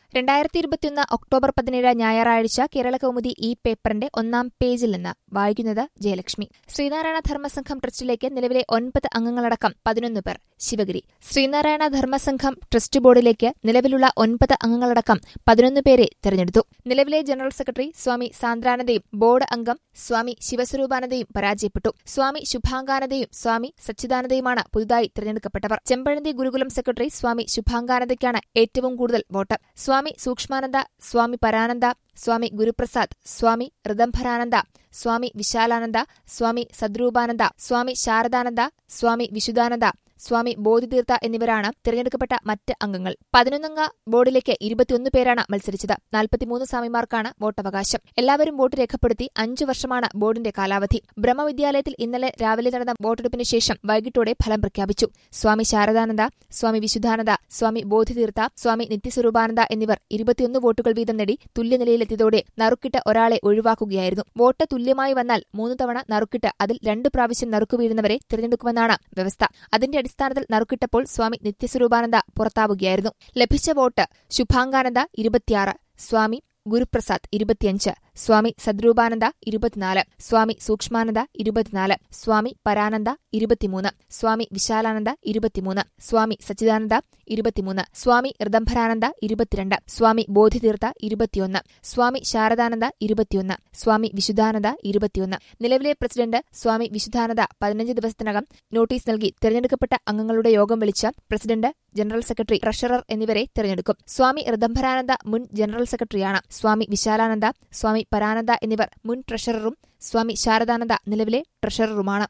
രണ്ടായിരത്തി ഇരുപത്തിയൊന്ന് ഒക്ടോബർ പതിനേഴ് ഞായറാഴ്ച കേരള കൗമുദി ഈ പേപ്പറിന്റെ ഒന്നാം പേജിൽ നിന്ന് വായിക്കുന്നത് ജയലക്ഷ്മി ശ്രീനാരായണ ധർമ്മസംഘം ട്രസ്റ്റിലേക്ക് നിലവിലെ ഒൻപത് അംഗങ്ങളടക്കം പതിനൊന്ന് പേർ ശിവഗിരി ശ്രീനാരായണ ധർമ്മസംഘം ട്രസ്റ്റ് ബോർഡിലേക്ക് നിലവിലുള്ള ഒൻപത് അംഗങ്ങളടക്കം പതിനൊന്ന് പേരെ തെരഞ്ഞെടുത്തു നിലവിലെ ജനറൽ സെക്രട്ടറി സ്വാമി സാന്ദ്രാനന്ദയും ബോർഡ് അംഗം സ്വാമി ശിവസ്വരൂപാനന്ദയും പരാജയപ്പെട്ടു സ്വാമി ശുഭാംഗാനന്ദയും സ്വാമി സച്ചിദാനന്ദയുമാണ് പുതുതായി തിരഞ്ഞെടുക്കപ്പെട്ടവർ ചെമ്പഴന്തി ഗുരുകുലം സെക്രട്ടറി സ്വാമി ശുഭാംഗാനന്ദയ്ക്കാണ് ഏറ്റവും കൂടുതൽ വോട്ട് സ്വാമി സൂക്ഷ്മാനന്ദ സ്വാമി പരാനന്ദ സ്വാമി ഗുരുപ്രസാദ് സ്വാമി ഋദംഭരാനന്ദ സ്വാമി വിശാലാനന്ദ സ്വാമി സദ്രൂപാനന്ദ സ്വാമി ശാരദാനന്ദ സ്വാമി വിശുദ്ധാനന്ദ സ്വാമി ബോധിതീർത്ഥ എന്നിവരാണ് തിരഞ്ഞെടുക്കപ്പെട്ട മറ്റ് അംഗങ്ങൾ പതിനൊന്നംഗ ബോർഡിലേക്ക് ഇരുപത്തിയൊന്ന് പേരാണ് മത്സരിച്ചത് നാൽപ്പത്തിമൂന്ന് സ്വാമിമാർക്കാണ് വോട്ടവകാശം എല്ലാവരും വോട്ട് രേഖപ്പെടുത്തി അഞ്ചു വർഷമാണ് ബോർഡിന്റെ കാലാവധി ബ്രഹ്മവിദ്യാലയത്തിൽ ഇന്നലെ രാവിലെ നടന്ന വോട്ടെടുപ്പിന് ശേഷം വൈകിട്ടോടെ ഫലം പ്രഖ്യാപിച്ചു സ്വാമി ശാരദാനന്ദ സ്വാമി വിശുദ്ധാനന്ദ സ്വാമി ബോധിതീർത്ഥ സ്വാമി നിത്യസ്വരൂപാനന്ദ എന്നിവർ ഇരുപത്തിയൊന്ന് വോട്ടുകൾ വീതം നേടി തുല്യനിലയിലെത്തിയതോടെ നറുക്കിട്ട് ഒരാളെ ഒഴിവാക്കുകയായിരുന്നു വോട്ട് തുല്യമായി വന്നാൽ മൂന്ന് തവണ നറുക്കിട്ട് അതിൽ രണ്ട് പ്രാവശ്യം നറുക്കു വീഴുന്നവരെ തിരഞ്ഞെടുക്കുമെന്നാണ് വ്യവസ്ഥ അതിന്റെ അടിസ്ഥാനത്തിൽ നറുക്കിട്ടപ്പോൾ സ്വാമി നിത്യസ്വരൂപാനന്ദ പുറത്താവുകയായിരുന്നു ലഭിച്ച വോട്ട് ശുഭാംഗാനന്ദ ഇരുപത്തിയാറ് സ്വാമി ഗുരുപ്രസാദ് ഇരുപത്തിയഞ്ച് സ്വാമി സദ്രൂപാനന്ദ ഇരുപത്തിനാല് സ്വാമി സൂക്ഷ്മാനന്ദ ഇരുപത്തിനാല് സ്വാമി പരാനന്ദ ഇരുപത്തിമൂന്ന് സ്വാമി വിശാലാനന്ദ ഇരുപത്തിമൂന്ന് സ്വാമി സച്ചിദാനന്ദ ഇരുപത്തിമൂന്ന് സ്വാമി ഋദംഭരാനന്ദ ഇരുപത്തിരണ്ട് സ്വാമി ബോധിതീർത്ഥ ഇരുപത്തിയൊന്ന് സ്വാമി ശാരദാനന്ദ ഇരുപത്തിയൊന്ന് സ്വാമി വിശുദ്ധാനന്ദ ഇരുപത്തിയൊന്ന് നിലവിലെ പ്രസിഡന്റ് സ്വാമി വിശുദ്ധാനന്ദ പതിനഞ്ച് ദിവസത്തിനകം നോട്ടീസ് നൽകി തിരഞ്ഞെടുക്കപ്പെട്ട അംഗങ്ങളുടെ യോഗം വിളിച്ച് പ്രസിഡന്റ് ജനറൽ സെക്രട്ടറി ട്രഷറർ എന്നിവരെ തിരഞ്ഞെടുക്കും സ്വാമി ഋദംഭരാനന്ദ മുൻ ജനറൽ സെക്രട്ടറിയാണ് സ്വാമി വിശാലാനന്ദ സ്വാമി പരാനന്ദ എന്നിവർ മുൻ ട്രഷററും സ്വാമി ശാരദാനന്ദ നിലവിലെ ട്രഷററുമാണ്